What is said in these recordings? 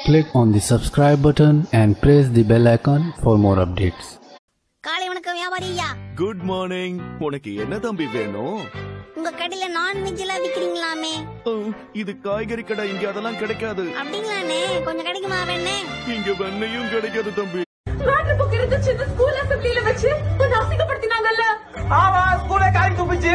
Click on the subscribe button and press the bell icon for more updates. காலை வணக்கம் வியாபாரி ஐயா good morning உனக்கு என்ன தம்பி வேணும் உங்க கடையில நான்வெஜ் எல்லாம் விக்கிறீங்களாமே உம், இது காய்கறி கடை இங்க அதெல்லாம் கிடைக்காது அப்படிங்களாண்ணே கொஞ்சம் கிடைக்குமா வேணே இங்க வெண்ணையும் கிடைக்காது தம்பி மேட்ரு புக் இருந்துச்சு இந்த ஸ்கூல் அசெம்பிளில வச்சு கொஞ்சம் அசிங்கப்படுத்தினாங்கல்ல ஆமா ஸ்கூலே காரி துப்பிச்சு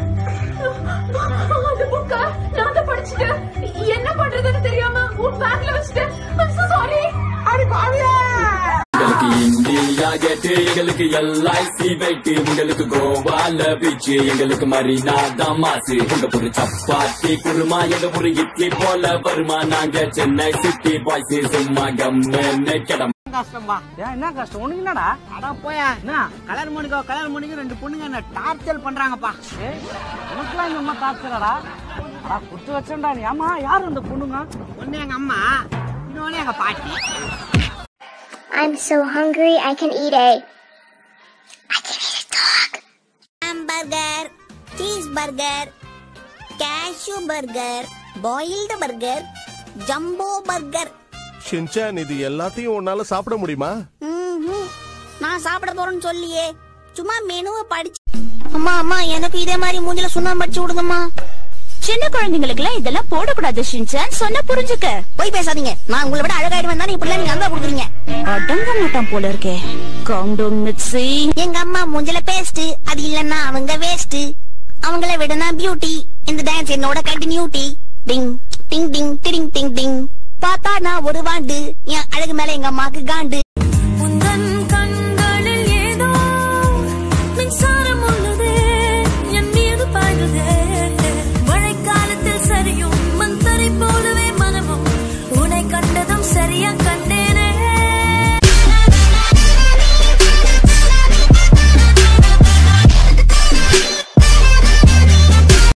அந்த புக்க நான் தான் படிச்சுட்டேன் என்ன பண்றதுன்னு தெரியாம உன் பேக்ல வச்சுட்டேன் சாரி அடி பாவியா எங்களுக்கு இந்தியா கேட்டு எங்களுக்கு எல்ஐசி வெயிட் உங்களுக்கு கோவால பீச் எங்களுக்கு மரீனா தான் மாசு உங்க ஒரு சப்பாத்தி குருமா எங்க ஒரு இட்லி போல வருமா நாங்க சென்னை சிட்டி பாய்ஸ் சும்மா கம்முன்னு கிளம்ப கஷ்டம்பா ஏன் என்ன கஷ்டம் உனக்கு என்னடா அடா போயா என்ன கல்யாணம் பண்ணிக்கோ கல்யாணம் பண்ணிக்கோ ரெண்டு பொண்ணுங்க என்ன டார்ச்சர் பண்றாங்கப்பா ஏய் உனக்குலாம் இந்த அம்மா டார்ச்சராடா அடா குத்து வச்சேன்டா நீ ஆமா யார் அந்த பொண்ணுங்க ஒண்ணு எங்க அம்மா இன்னொன்னு எங்க பாட்டி I'm so hungry I can eat a. Burger cheese burger cashew burger boiled burger jumbo burger Shinchan இது எல்லாத்தையும் உன்னால சாப்பிட முடியுமா ம்ஹும். நான் சாப்பிட போறேன்னு சொல்லியே சும்மா மெனுவை படிச்சு அம்மா அம்மா எனக்கு இதே மாதிரி மூஞ்சில சுண்ணாம்பு படிச்சு விடுங்கம்மா சின்ன குழந்தைங்களுக்கு எல்லாம் இதெல்லாம் போடக்கூடாது ஷின்சான் சொன்ன புரிஞ்சுக்க போய் பேசாதீங்க நான் உங்களை விட அழகாயிடுவேன் தான் இப்படிலாம் நீங்க அன்பா கொடுக்குறீங்க அடங்க மாட்டான் போல இருக்கே காண்டோம் மிக்ஸி எங்க அம்மா மூஞ்சில பேஸ்ட் அது இல்லன்னா அவங்க வேஸ்ட் அவங்கள விட நான் பியூட்டி இந்த டான்ஸ் என்னோட கண்டினியூட்டி டிங் டிங் டிங் டிடிங் டிங் டிங் பார்த்தா நான் ஒரு வாண்டு என் அழகு மேல எங்க அம்மாக்கு காண்டு